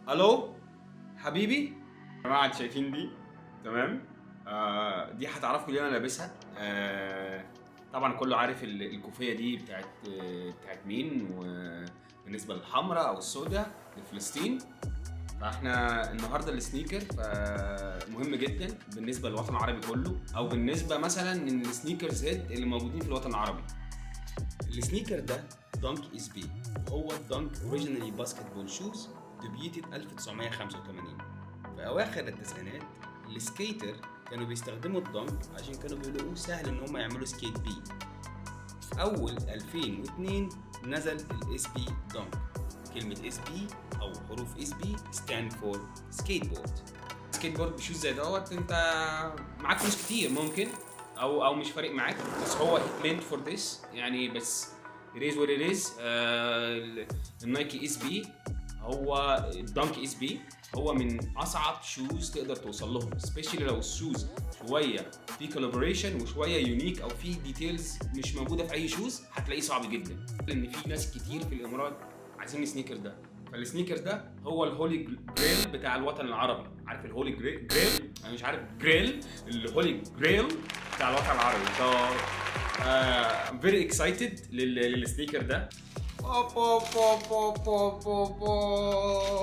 الو حبيبي يا جماعه انتوا شايفين دي تمام آه دي هتعرفوا ليه انا لابسها آه طبعا كله عارف ال- الكوفيه دي بتاعت آه، بتاعت مين وبالنسبه للحمراء او السوداء لفلسطين فاحنا النهارده السنيكر فمهم جدا بالنسبه للوطن العربي كله او بالنسبه مثلا من السنيكرز هيد اللي موجودين في الوطن العربي السنيكر ده دانك اس بي وهو الدانك اوريجينالي باسكت بول شوز ديبيوتد 1985 في اواخر التسعينات السكيتر كانوا بيستخدموا الدانك عشان كانوا بيلاقوه سهل ان هم يعملوا سكيت بيه في اول 2002 نزل الاس بي دانك كلمة اس بي او حروف اس بي ستاند فور سكيت بورد سكيت بورد بشوز زي دوت انت معاك فلوس كتير ممكن او او مش فارق معاك بس هو meant فور ذس يعني بس it is what it is آه النايكي اس بي هو الدانك اس بي هو من اصعب شوز تقدر توصل لهم سبيشالي لو الشوز شويه في كولابوريشن وشويه يونيك او في ديتيلز مش موجوده في اي شوز هتلاقيه صعب جدا لان في ناس كتير في الامارات عايزين السنيكر ده فالسنيكر ده هو الهولي جريل بتاع الوطن العربي عارف الهولي جريل جريل انا مش عارف جريل الهولي جريل بتاع الوطن العربي ف فيري اكسايتد للسنيكر ده بو بو بو بو بو بو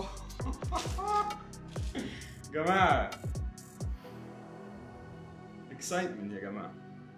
جماعه اكسايتمنت يا جماعه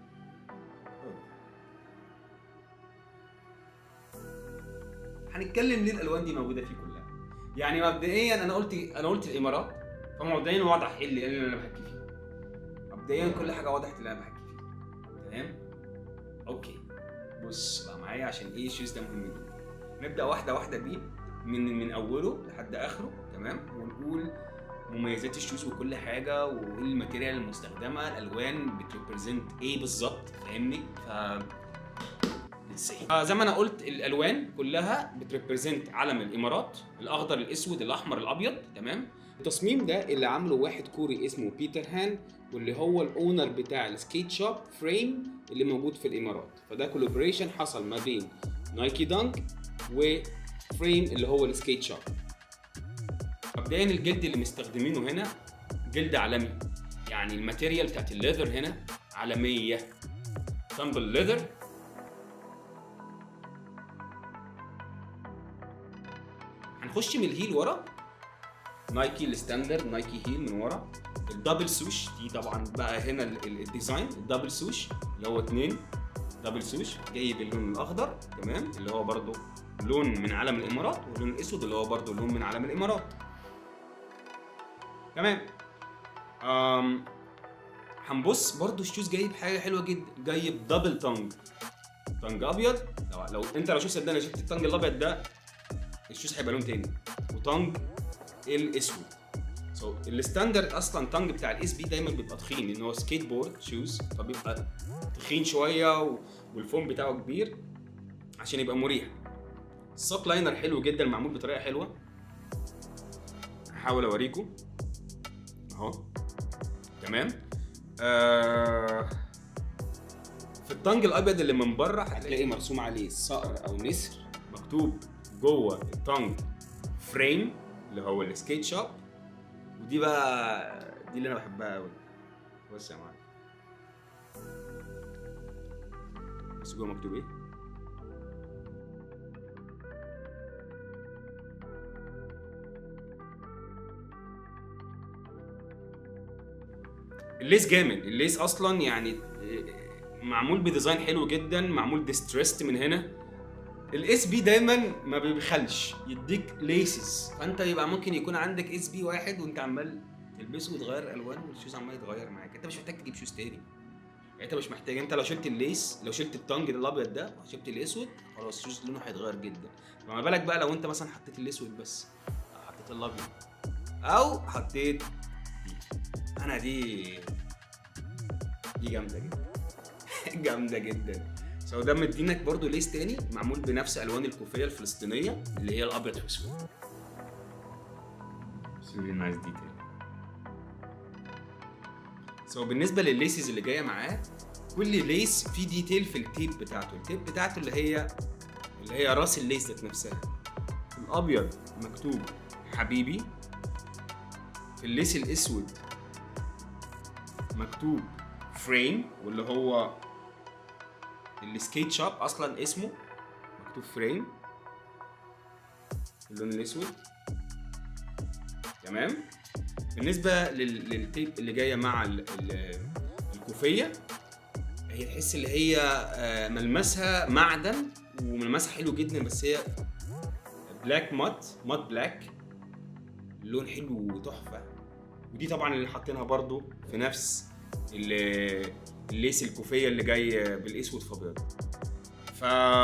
هنتكلم ليه الالوان دي موجوده فيه كلها يعني مبدئيا انا قلت انا قلت الامارات فمبدئيا واضح ايه اللي, اللي انا بحكي فيه مبدئيا كل حاجه وضحت اللي انا بحكي فيه تمام اوكي بص بقى معايا عشان ايه الشوز ده مهم جدا نبدا واحده واحده بيه من من اوله لحد اخره تمام ونقول مميزات الشوز وكل حاجه وايه الماتيريال المستخدمه الالوان بتريبريزنت ايه بالظبط فاهمني ف آه زي ما انا قلت الالوان كلها بتريبريزنت علم الامارات الاخضر الاسود الاحمر الابيض تمام التصميم ده اللي عامله واحد كوري اسمه بيتر هان واللي هو الاونر بتاع السكيت شوب فريم اللي موجود في الامارات فده كولابوريشن حصل ما بين نايكي دانك وفريم اللي هو السكيت شوب مبدئيا الجلد اللي مستخدمينه هنا جلد عالمي يعني الماتيريال بتاعت الليذر هنا عالميه تمبل ليذر هنخش من الهيل ورا نايكي الستاندرد نايكي هيل من ورا الدبل سوش دي طبعا بقى هنا ال- ال- الديزاين الدبل سوش اللي هو اتنين دبل سوش جاي باللون الاخضر تمام اللي هو برضو لون من علم الامارات واللون الاسود اللي هو برضو لون من علم الامارات تمام أم هنبص برضو الشوز جايب حاجه حلوه جدا جايب دبل تانج تانج ابيض لو, لو انت لو شفت صدقني شفت التانج الابيض ده الشوز هيبقى لون تاني وتانج الاسود سو so, الستاندرد اصلا تانج بتاع الاس بي دايما بيبقى تخين لان هو سكيت بورد شوز فبيبقى تخين شويه و... والفوم بتاعه كبير عشان يبقى مريح السوك لاينر حلو جدا معمول بطريقه حلوه هحاول اوريكم اهو تمام آه في الطنج الابيض اللي من بره هتلاقي مرسوم عليه صقر او نسر مكتوب جوه الطنج فريم اللي هو السكيت شوب ودي بقى دي اللي انا بحبها قوي بص يا معلم بس جوه مكتوب ايه الليس جامد الليس اصلا يعني معمول بديزاين حلو جدا معمول ديستريست من هنا الاس بي دايما ما بيبخلش يديك ليسز فانت يبقى ممكن يكون عندك اس بي واحد وانت عمال تلبسه وتغير الوان والشوز عمال يتغير معاك انت مش محتاج تجيب شوز تاني يعني انت مش محتاج انت لو شلت الليس لو شلت التانج الابيض ده وشلت الاسود خلاص الشوز لونه هيتغير جدا فما بالك بقى لو انت مثلا حطيت الاسود بس او حطيت الابيض او حطيت دي انا دي دي جامده جدا جامده جدا سو ده مدينك برضو ليس تاني معمول بنفس الوان الكوفيه الفلسطينيه اللي هي الابيض والاسود really nice detail سو بالنسبه للليسز اللي جايه معاه كل ليس فيه ديتيل في التيب بتاعته التيب بتاعته اللي هي اللي هي راس الليس ذات نفسها الابيض مكتوب حبيبي في الليس الاسود مكتوب فريم واللي هو السكيت شوب اصلا اسمه مكتوب فريم اللون الاسود تمام بالنسبه لل- للتيب اللي جايه مع ال- ال- الكوفيه هي تحس اللي هي آه، ملمسها معدن وملمسها حلو جدا بس هي بلاك مات مات بلاك اللون حلو وتحفه ودي طبعا اللي حاطينها برضو في نفس ال- الليس الكوفيه اللي جاي بالاسود في ابيض ف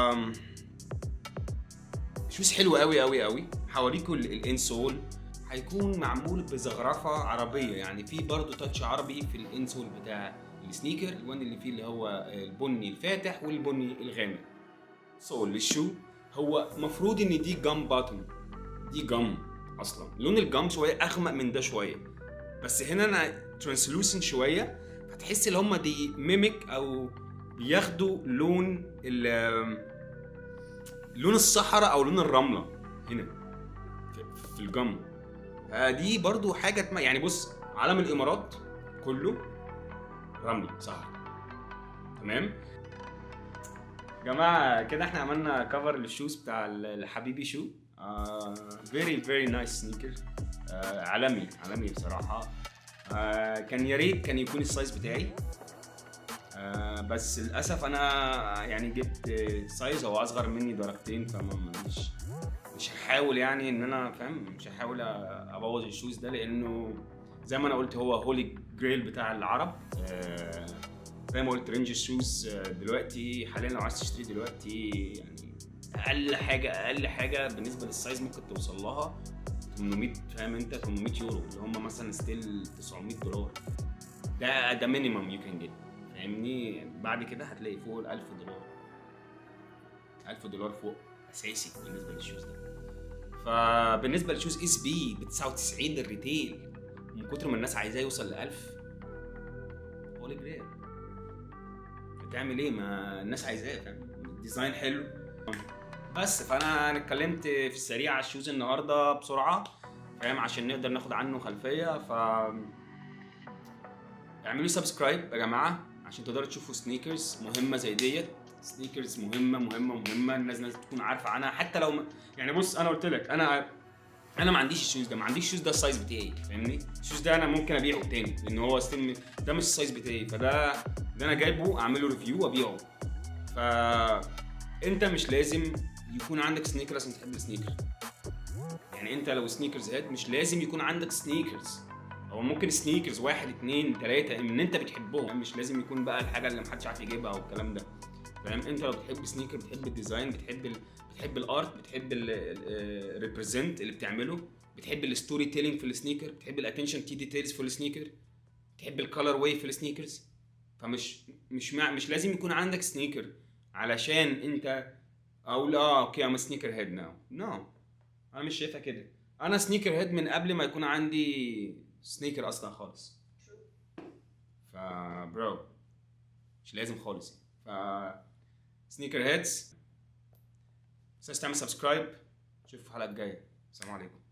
شوز حلو قوي قوي قوي هوريكم ال- الانسول هيكون معمول بزخرفه عربيه يعني في برضو تاتش عربي في الانسول بتاع السنيكر الوان اللي فيه اللي هو البني الفاتح والبني الغامق سول للشو هو مفروض ان دي جام باتون دي جام اصلا لون الجام شويه اغمق من ده شويه بس هنا انا ترانسلوسنت شويه فتحس ان هم دي ميميك او بياخدوا لون ال لون الصحراء او لون الرمله هنا في- في الجم دي برضو حاجه تم- يعني بص علم الامارات كله رملي صحراء تمام يا جماعه كده احنا عملنا كفر للشوز بتاع ال- الحبيبي شو فيري فيري نايس سنيكر عالمي عالمي بصراحه آه، كان يا ريت كان يكون السايز بتاعي آه، بس للاسف انا يعني جبت سايز هو اصغر مني درجتين فما مش مش هحاول يعني ان انا فاهم مش هحاول ابوظ الشوز ده لانه زي ما انا قلت هو هولي جريل بتاع العرب آه، زي ما قلت رينج الشوز آه، دلوقتي حاليا لو عايز تشتري دلوقتي يعني اقل حاجه اقل حاجه بالنسبه للسايز ممكن توصل لها 800 فاهم انت 800 يورو اللي هم مثلا ستيل 900 دولار ده ده مينيمم يو كان جيت فاهمني بعد كده هتلاقي فوق ال 1000 دولار 1000 دولار فوق اساسي بالنسبه للشوز ده فبالنسبه لشوز اس بي ب 99 الريتيل من كتر ما الناس عايزاه يوصل ل 1000 هولي جريل بتعمل ايه ما الناس عايزاه فاهم الديزاين حلو بس فانا انا اتكلمت في السريع على الشوز النهارده بسرعه فاهم عشان نقدر ناخد عنه خلفيه ف اعملوا سبسكرايب يا جماعه عشان تقدروا تشوفوا سنيكرز مهمه زي ديت سنيكرز مهمه مهمه مهمه الناس لازم تكون عارفه عنها حتى لو ما يعني بص انا قلت لك انا انا ما عنديش الشوز ده ما عنديش الشوز ده السايز بتاعي فاهمني الشوز ده انا ممكن ابيعه تاني لان هو ستيل ده مش السايز بتاعي فده ده انا جايبه اعمله ريفيو وابيعه ف انت مش لازم يكون عندك سنيكر عشان تحب السنيكر يعني انت لو سنيكرز هاد مش لازم يكون عندك سنيكرز هو ممكن سنيكرز واحد اتنين تلاتة ان انت بتحبهم مش لازم يكون بقى الحاجة اللي محدش عارف يجيبها او الكلام ده فاهم انت لو بتحب سنيكر بتحب الديزاين بتحب ال... بتحب الارت بتحب الريبريزنت اللي بتعمله بتحب الستوري تيلينج في السنيكر بتحب الاتنشن تي ديتيلز في السنيكر بتحب الكالر واي في السنيكرز فمش مش مع... مش لازم يكون عندك سنيكر علشان انت اقول اه اوكي ام سنيكر هيد ناو نو انا مش شايفها كده انا سنيكر هيد من قبل ما يكون عندي سنيكر اصلا خالص ف برو مش لازم خالص ف سنيكر هيدز ما تنساش تعمل سبسكرايب اشوفكم في الحلقه الجايه السلام عليكم